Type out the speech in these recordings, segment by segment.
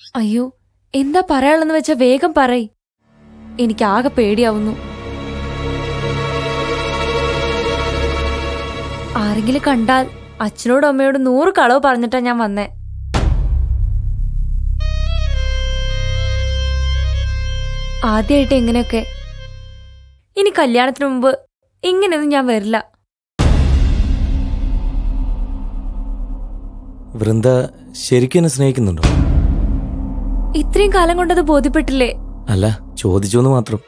അയ്യോ എന്താ പറയാനുള്ളെന്ന് വെച്ചാ വേഗം പറയ് എനിക്ക് ആകെ പേടിയാവുന്നു ആരെങ്കിലും കണ്ടാൽ അച്ഛനോടും അമ്മയോടും നൂറ് കളവ് പറഞ്ഞിട്ടാ ഞാൻ വന്നേ ആദ്യമായിട്ട് എങ്ങനെയൊക്കെ ഇനി കല്യാണത്തിന് മുമ്പ് ഇങ്ങനെയൊന്നും ഞാൻ വരില്ല വൃന്ദ ശരിക്കും എന്നെ സ്നേഹിക്കുന്നുണ്ടോ ഇത്രയും കാലം കൊണ്ടത് ബോധ്യപ്പെട്ടില്ലേ അല്ല ചോദിച്ചു എന്ന് മാത്രം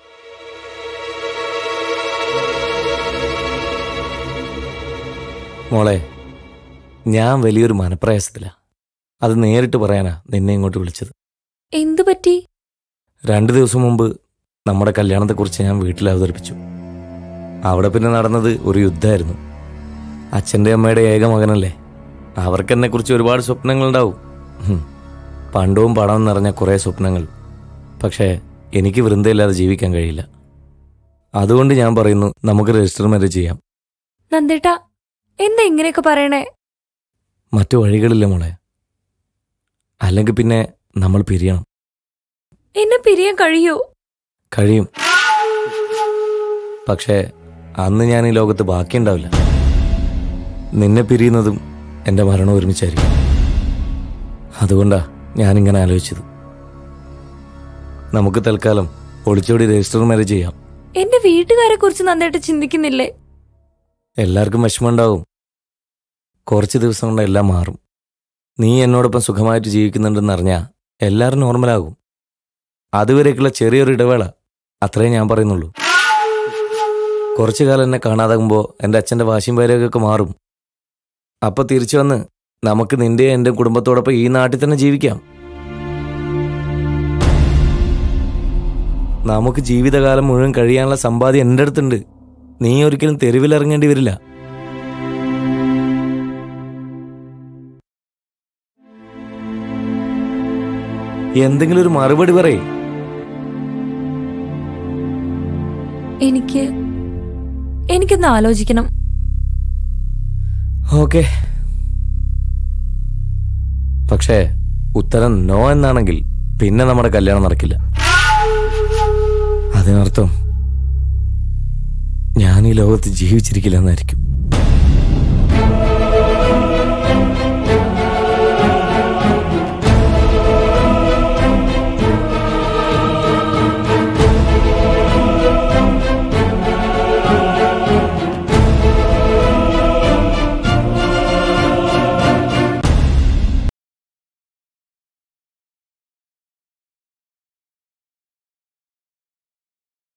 മോളെ ഞാൻ വലിയൊരു മനപ്രയാസത്തില അത് നേരിട്ട് പറയാനാ നിന്നെ ഇങ്ങോട്ട് വിളിച്ചത് എന്തു പറ്റി രണ്ടു ദിവസം മുമ്പ് നമ്മുടെ കല്യാണത്തെക്കുറിച്ച് ഞാൻ വീട്ടിൽ അവതരിപ്പിച്ചു അവിടെ പിന്നെ നടന്നത് ഒരു യുദ്ധമായിരുന്നു അച്ഛൻ്റെ അമ്മയുടെ ഏക മകനല്ലേ അവർക്ക് കുറിച്ച് ഒരുപാട് സ്വപ്നങ്ങളുണ്ടാവും ഹും. പണ്ടവും പണവും നിറഞ്ഞ കുറേ സ്വപ്നങ്ങൾ പക്ഷേ എനിക്ക് വൃന്ദയില്ലാതെ ജീവിക്കാൻ കഴിയില്ല അതുകൊണ്ട് ഞാൻ പറയുന്നു നമുക്ക് രജിസ്റ്റർ മാരേജ് ചെയ്യാം നന്ദേട്ടാ എന്താ ഇങ്ങനെയൊക്കെ പറയണേ മറ്റു വഴികളില്ല മോളെ അല്ലെങ്കിൽ പിന്നെ നമ്മൾ പിരിയണം എന്നെ പിരിയാൻ കഴിയൂ കഴിയും പക്ഷേ അന്ന് ഞാൻ ഈ ലോകത്ത് ബാക്കിയുണ്ടാവില്ല നിന്നെ പിരിയുന്നതും എൻ്റെ മരണം ഒരുമിച്ചായിരിക്കും അതുകൊണ്ടാ ഞാനിങ്ങനെ ആലോചിച്ചത് നമുക്ക് തൽക്കാലം ഒളിച്ചോടി രജിസ്റ്റർ മാരേജ് ചെയ്യാം എന്റെ വീട്ടുകാരെ കുറിച്ച് നന്നായിട്ട് ചിന്തിക്കുന്നില്ലേ എല്ലാവർക്കും വിഷമമുണ്ടാവും കുറച്ച് ദിവസം കൊണ്ട് എല്ലാം മാറും നീ എന്നോടൊപ്പം സുഖമായിട്ട് ജീവിക്കുന്നുണ്ടെന്ന് അറിഞ്ഞാൽ എല്ലാവരും നോർമലാകും അതുവരേക്കുള്ള ചെറിയൊരു ഇടവേള അത്രേ ഞാൻ പറയുന്നുള്ളൂ കുറച്ചു കാലം എന്നെ കാണാതാകുമ്പോൾ എൻ്റെ അച്ഛൻ്റെ വാശിയും വരയൊക്കെ മാറും അപ്പൊ തിരിച്ചു വന്ന് നമുക്ക് നിന്റെ എൻ്റെ കുടുംബത്തോടൊപ്പം ഈ നാട്ടിൽ തന്നെ ജീവിക്കാം നമുക്ക് ജീവിതകാലം മുഴുവൻ കഴിയാനുള്ള സമ്പാദ്യം എൻ്റെ അടുത്തുണ്ട് നീ ഒരിക്കലും തെരുവിലിറങ്ങേണ്ടി വരില്ല എന്തെങ്കിലും ഒരു മറുപടി പറയേ എനിക്ക് എനിക്കൊന്ന് ആലോചിക്കണം ഓക്കെ പക്ഷേ ഉത്തരം നോ എന്നാണെങ്കിൽ പിന്നെ നമ്മുടെ കല്യാണം നടക്കില്ല അതിനർത്ഥം ഞാൻ ഈ ലോകത്ത് ജീവിച്ചിരിക്കില്ല എന്നായിരിക്കും